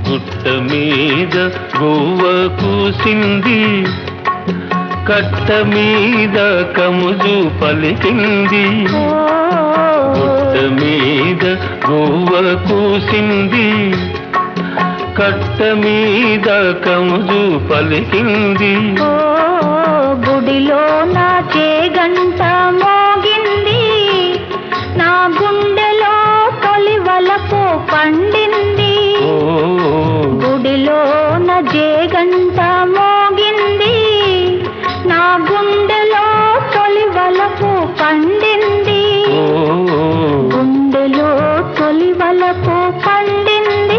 గుట్ట మీద గువ్వ కూసింది కట్ట మీద కముజు పలికింది గుట్ట మీద గువ్వ కూసింది కట్ట మీద కముజు పలికింది ఓ గుడిలో నా చేగంట మోగింది నా గుండెలో తొలి వలపు పండింది ఓ గుడిలో నా జేగంట మోగింది నా గుండెలో తొలి వలపు పండింది ఓ గుండెలో తొలి వలపు పండింది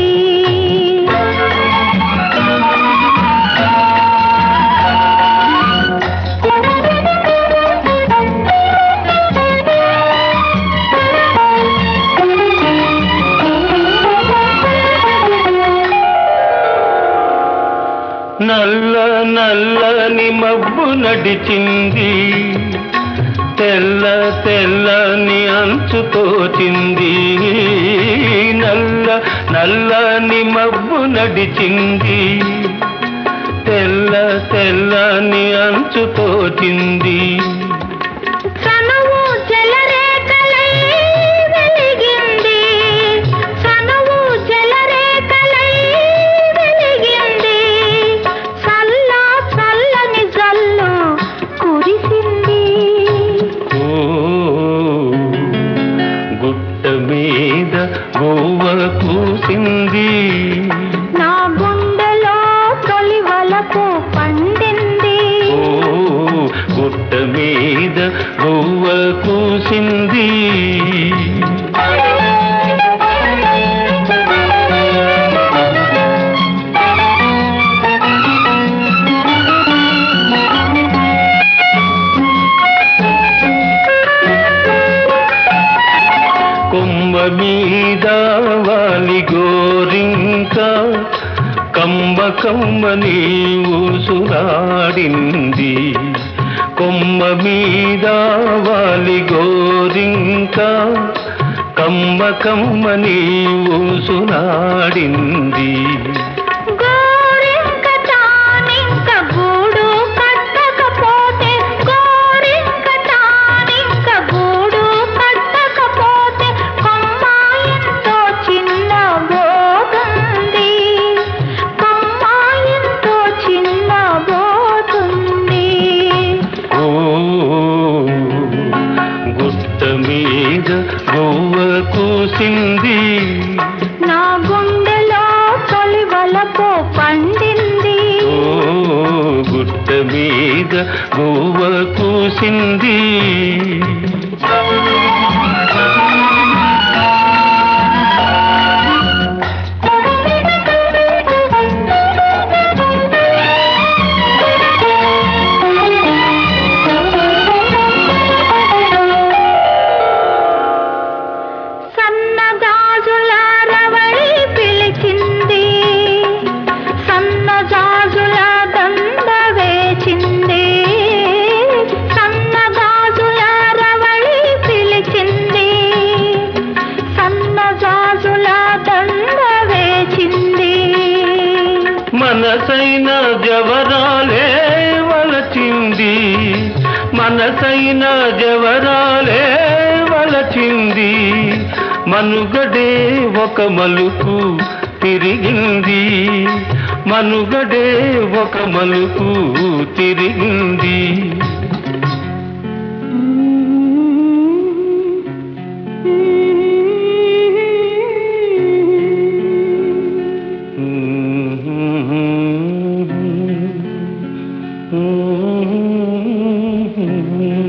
నల్ల నల్లని మబ్బు నడిచింది తెల్ల తెల్లని అంచు తోచింది నల్ల నల్లని మబ్బు నడిచింది తెల్ల తెల్లని అంచు తోచింది సనువు జలరేఖలై వెలిగింది సనువు జలరేఖలై వెలిగింది చల్ల చల్లని జల్లు కురిసింది ఓ గుట్ట మీద గోవ కూసింది నా గుండెలో తొలి వలపు పండింది ఓ గుట్ట మీద గోవ కూసింది కొమ్మ మీద వాలి గోరింక కంబ కమ్మ ఊసురాడింది కొమ్మ మీద వాలి గోరింక కమ్మ కమ్మ ఊసురాడింది గోరింక తానింక గూడు కట్టకపోతే గోరింక తానింక గూడు కట్టకపోతే కొమ్మాయంతో చిన్న బోతుంది కొమ్మాయంతో చిన్న బోతుంది ఓ గుట్ట మీద గోవ కూసింది నా గుండెలో తొలి వలపు పండింది ఓ గుట్ట మీద గోవ కూసింది సన్నజాజుల రవళి పిలిచింది సన్నజాజుల దండ వేచింది సన్నజాజుల రవళి పిలిచింది సన్నజాజుల దండ వేచింది మనసైన జవరాలే వలచింది మనసైన జవరాలే వలచింది మనుగడే ఒక మలుపు తిరిగింది మనుగడే ఒక మలుపు తిరిగింది Mm-hmm.